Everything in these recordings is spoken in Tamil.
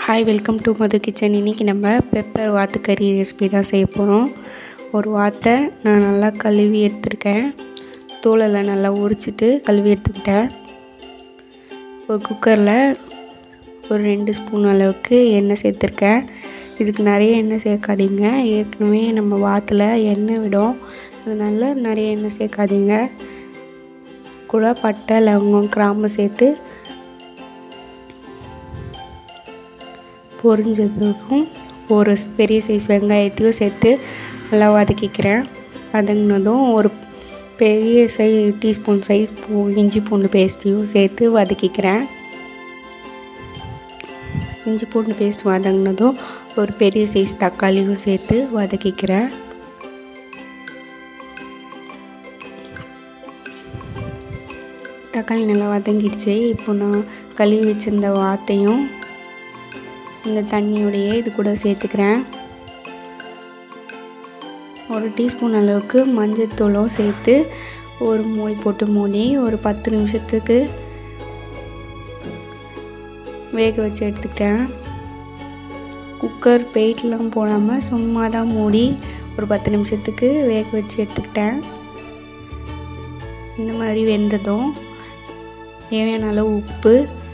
hi welcome to Madhu kitchen இன்றைக்கி நம்ம பெப்பர் வாத்துக்கறி ரெசிபி தான் செய்ய போகிறோம் ஒரு வாத்தை நான் நல்லா கழுவி எடுத்திருக்கேன் தோலெல்லாம் நல்லா உரிச்சிட்டு கழுவி எடுத்துக்கிட்டேன் ஒரு குக்கரில் ஒரு ரெண்டு ஸ்பூன் அளவுக்கு எண்ணெய் சேர்த்துருக்கேன் இதுக்கு நிறைய எண்ணெய் சேர்க்காதீங்க ஏற்கனவே நம்ம வாத்தில் எண்ணெய் விடும் அதனால நிறைய எண்ணெய் சேர்க்காதீங்க கூட பட்டை லவங்கம் கிராம்பு சேர்த்து பொரிஞ்சதுக்கும் ஒரு பெரிய சைஸ் வெங்காயத்தையும் சேர்த்து நல்லா வதக்கிக்கிறேன் வதங்கினதும் ஒரு பெரிய சை டீஸ்பூன் சைஸ் பூ இஞ்சி பூண்டு பேஸ்ட்டையும் சேர்த்து வதக்கிக்கிறேன் இஞ்சி பூண்டு பேஸ்ட் வதங்கினதும் ஒரு பெரிய சைஸ் தக்காளியும் சேர்த்து வதக்கிக்கிறேன் தக்காளி நல்லா வதங்கிடுச்சு இப்போ நான் கழுவி வச்சுருந்த வாத்தையும் இந்த தண்ணியோடையே இது கூட சேர்த்துக்கிறேன் ஒரு டீஸ்பூன் அளவுக்கு மஞ்சள் தூளும் சேர்த்து ஒரு மூடி போட்டு மூடி ஒரு பத்து நிமிஷத்துக்கு வேக வச்சு எடுத்துக்கிட்டேன் குக்கர் வெயிட்லாம் போடாமல் சும்மா தான் மூடி ஒரு பத்து நிமிஷத்துக்கு வேக வச்சு எடுத்துக்கிட்டேன் இந்த மாதிரி வெந்ததும் தேவையான அளவு உப்பு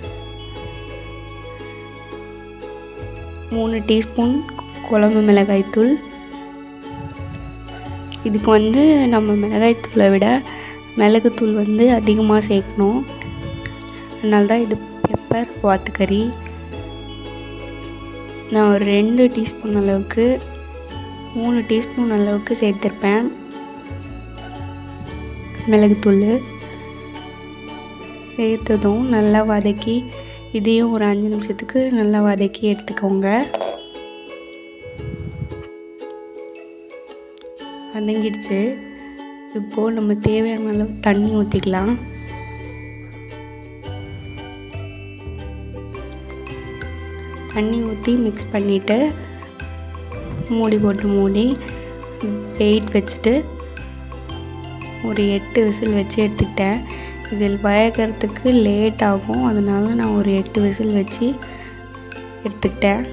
மூணு டீஸ்பூன் குழம்பு மிளகாய்த்தூள் இதுக்கு வந்து நம்ம மிளகாய்த்தூளை விட மிளகுத்தூள் வந்து அதிகமாக சேர்க்கணும் அதனால தான் இது பெப்பர் வாத்துக்கறி நான் ஒரு ரெண்டு டீஸ்பூன் அளவுக்கு மூணு டீஸ்பூன் அளவுக்கு சேர்த்துருப்பேன் மிளகுத்தூள் சேர்த்ததும் நல்லா வதக்கி இதையும் ஒரு அஞ்சு நிமிஷத்துக்கு நல்லா வதக்கி எடுத்துக்கோங்க வதங்கிடுச்சு இப்போது நம்ம தேவையான அளவு தண்ணி ஊற்றிக்கலாம் தண்ணி ஊற்றி மிக்ஸ் பண்ணிவிட்டு மூடி போட்டு மூடி வெயிட் வச்சுட்டு ஒரு எட்டு விசில் வச்சு எடுத்துக்கிட்டேன் இதில் வேகிறதுக்கு லேட் ஆகும் அதனால நான் ஒரு எட்டு விசில் வச்சு எடுத்துக்கிட்டேன்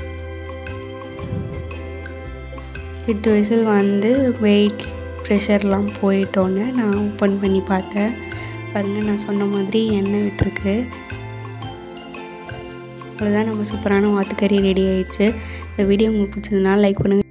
எட்டு விசில் வந்து வெயிட் ப்ரெஷர்லாம் போயிட்டோன்னு நான் ஓப்பன் பண்ணி பார்த்தேன் பாருங்கள் நான் சொன்ன மாதிரி எண்ணெய் விட்டுருக்கு அவ்வளோதான் நம்ம சூப்பரான வாத்துக்கறி ரெடி ஆயிடுச்சு இந்த வீடியோ உங்களுக்கு பிடிச்சதுனால லைக் பண்ணுங்கள்